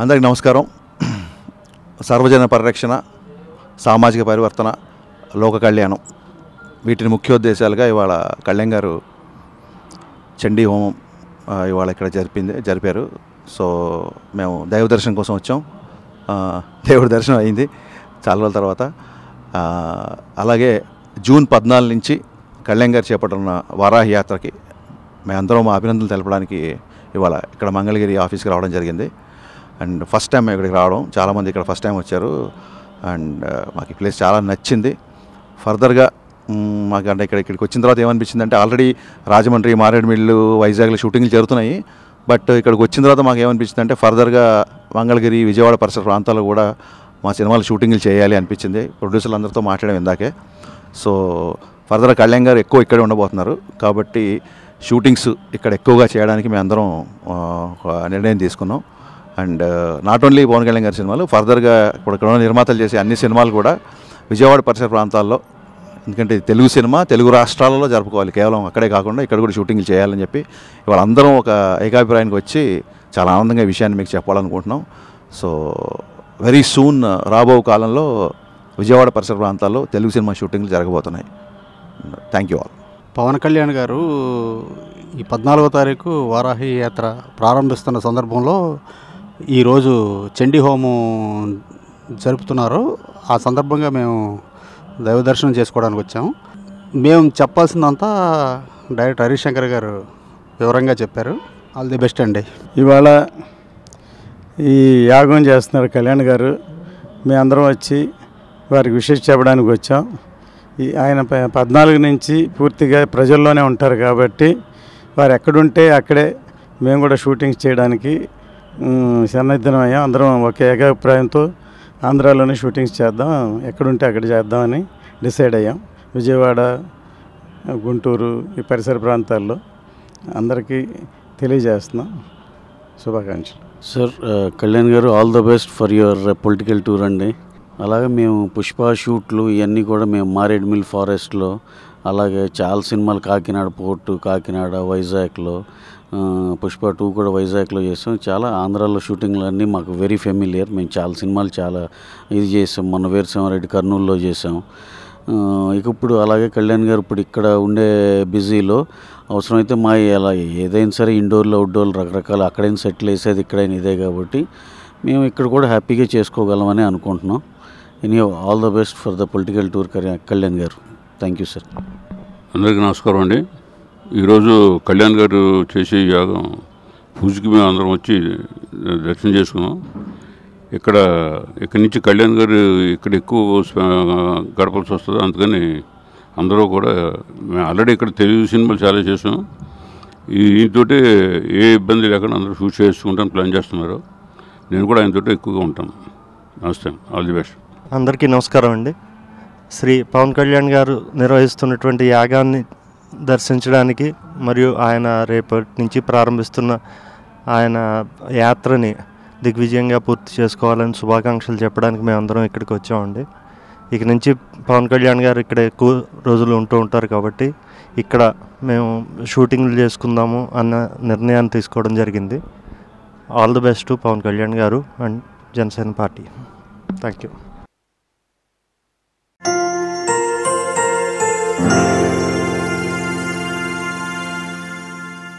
అందరికీ నమస్కారం సర్వజన పరిరక్షణ సామాజిక పరివర్తన లోక కళ్యాణం వీటిని ముఖ్యోద్దేశాలుగా ఇవాళ కళ్యాణ్ గారు చండీ హోమం ఆ, ఇవాళ ఇక్కడ జరిపింది జరిపారు సో మేము దైవ దర్శనం కోసం వచ్చాం ఆ, దేవుడి దర్శనం అయింది చాలా రోజుల తర్వాత ఆ, అలాగే జూన్ పద్నాలుగు నుంచి కళ్యాణ్ గారు చేపట్టున్న వారాహి యాత్రకి మేమందరం మా అభినందనలు తెలపడానికి ఇవాళ ఇక్కడ మంగళగిరి ఆఫీస్కి రావడం జరిగింది అండ్ ఫస్ట్ టైం ఇక్కడికి రావడం చాలామంది ఇక్కడ ఫస్ట్ టైం వచ్చారు అండ్ మాకు ఈ ప్లేస్ చాలా నచ్చింది ఫర్దర్గా మ్, మాకు అంటే ఇక్కడ ఇక్కడికి వచ్చిన తర్వాత ఏమనిపించింది అంటే ఆల్రెడీ రాజమండ్రి మారేడుమిల్లు వైజాగ్లో షూటింగ్లు జరుగుతున్నాయి బట్ ఇక్కడికి వచ్చిన తర్వాత మాకు ఏమనిపించింది అంటే ఫర్దర్గా మంగళగిరి విజయవాడ పరిసర ప్రాంతాల్లో కూడా మా సినిమాలు షూటింగ్లు చేయాలి అనిపించింది ప్రొడ్యూసర్లు అందరితో మాట్లాడాం ఇందాకే సో ఫర్దర్ కళ్యాణ్ గారు ఎక్కువ ఇక్కడే ఉండబోతున్నారు కాబట్టి షూటింగ్స్ ఇక్కడ ఎక్కువగా చేయడానికి మేము అందరం ఆ, ఒక నిర్ణయం తీసుకున్నాం and not only Pawan Kalyan గారి సినిమాలు ఫర్దర్గా ఇప్పుడు ఇక్కడ ఉన్న నిర్మాతలు చేసే అన్ని సినిమాలు కూడా విజయవాడ పరిసర ప్రాంతాల్లో ఎందుకంటే ఇది తెలుగు సినిమా తెలుగు రాష్ట్రాలలో జరుపుకోవాలి కేవలం అక్కడే కాకుండా ఇక్కడ కూడా షూటింగ్లు చేయాలని చెప్పి ఇవాళ అందరం ఒక ఏకాభిప్రాయానికి వచ్చి చాలా ఆనందంగా ఈ విషయాన్ని మీకు చెప్పాలనుకుంటున్నాం సో వెరీ సూన్ రాబో కాలంలో విజయవాడ పరిసర ప్రాంతాల్లో తెలుగు సినిమా షూటింగ్లు జరగబోతున్నాయి thank you all Pawan Kalyan గారు ఈ పద్నాలుగో తారీఖు వారాహి యాత్ర ప్రారంభిస్తున్న సందర్భంలో ఈరోజు చండీ హోమం జరుపుతున్నారు ఆ సందర్భంగా మేము దైవ దర్శనం చేసుకోవడానికి వచ్చాము మేము చెప్పాల్సిందంతా డైరెక్టర్ హరీష్ శంకర్ గారు వివరంగా చెప్పారు ఆల్ ది బెస్ట్ అండి ఇవాళ ఈ యాగం చేస్తున్నారు కళ్యాణ్ గారు మేమందరం వచ్చి వారికి విషయం చెప్పడానికి వచ్చాం ఈ ఆయన ప- పద్నాలుగు నుంచి పూర్తిగా ప్రజల్లోనే ఉంటారు కాబట్టి వారు ఎక్కడుంటే అక్కడే మేము కూడా షూటింగ్స్ చేయడానికి మ్, సన్నద్ధమయ్యాం అందరం ఒక ఏకాభిప్రాయంతో ఆంధ్రాలోనే షూటింగ్స్ చేద్దాం ఎక్కడుంటే అక్కడ చేద్దామని డిసైడ్ అయ్యాం విజయవాడ గుంటూరు ఈ పరిసర ప్రాంతాల్లో అందరికీ తెలియజేస్తున్నాం శుభాకాంక్షలు సార్ ఆ, కళ్యాణ్ గారు all the best for your political tour అండి అలాగే మేము పుష్ప షూట్లు ఇవన్నీ కూడా మేము మారేడుమిల్ ఫారెస్ట్లో అలాగే చాలా సినిమాలు కాకినాడ పోర్టు కాకినాడ వైజాగ్లో ఆ, పుష్ప టూ కూడా వైజాగ్లో చేసాం చాలా ఆంధ్రాలో షూటింగ్లు అన్నీ మాకు వెరీ ఫెమిలియర్ మేము చాలా సినిమాలు చాలా ఇది చేసాం మొన్న వీరసింహారెడ్డి కర్నూలులో చేసాం ఆ, ఇక ఇప్పుడు అలాగే కళ్యాణ్ గారు ఇప్పుడు ఇక్కడ ఉండే బిజీలో అవసరమైతే మా అలా ఏదైనా సరే ఇండోర్లో అవుట్డోర్లో రకరకాల అక్కడైనా సెటిల్ వేసేది ఇక్కడైనా ఇదే కాబట్టి మేము ఇక్కడ కూడా హ్యాపీగా చేసుకోగలమని అనుకుంటున్నాం any all the best for the political tour Kalyan గారు థ్యాంక్ యూ సార్ అందరికీ నమస్కారం అండి ఈరోజు కళ్యాణ్ గారు చేసే యాగం పూజకి మేము అందరం వచ్చి దర్శనం చేసుకున్నాం ఇక్కడ ఇక్కడి నుంచి కళ్యాణ్ గారు ఇక్కడ ఎక్కువ స్ప- గడపాల్సి వస్తుంది అందుకని అందరూ కూడా మేము ఆల్రెడీ ఇక్కడ తెలుగు సినిమాలు చాలా చేసాం ఈ ఈయనతోటి ఏ ఇబ్బంది లేకుండా అందరూ షూట్ చేసుకుంటాను ప్లాన్ చేస్తున్నారు నేను కూడా ఆయనతోటి ఎక్కువగా ఉంటాను నమస్తే ఆల్ ది బెస్ట్ అందరికీ నమస్కారం అండి శ్రీ పవన్ కళ్యాణ్ గారు నిర్వహిస్తున్నటువంటి యాగాన్ని దర్శించడానికి మరియు ఆయన రేపటి నుంచి ప్రారంభిస్తున్న ఆయన యాత్రని దిగ్విజయంగా పూర్తి చేసుకోవాలని శుభాకాంక్షలు చెప్పడానికి మేమందరం ఇక్కడికి వచ్చామండి ఇక నుంచి పవన్ కళ్యాణ్ గారు ఇక్కడ ఎక్కువ రోజులు ఉంటూ ఉంటారు కాబట్టి ఇక్కడ మేము షూటింగ్లు చేసుకుందాము అన్న నిర్ణయాన్ని తీసుకోవడం జరిగింది all the best to Pawan Kalyan గారు and Janasena party thank you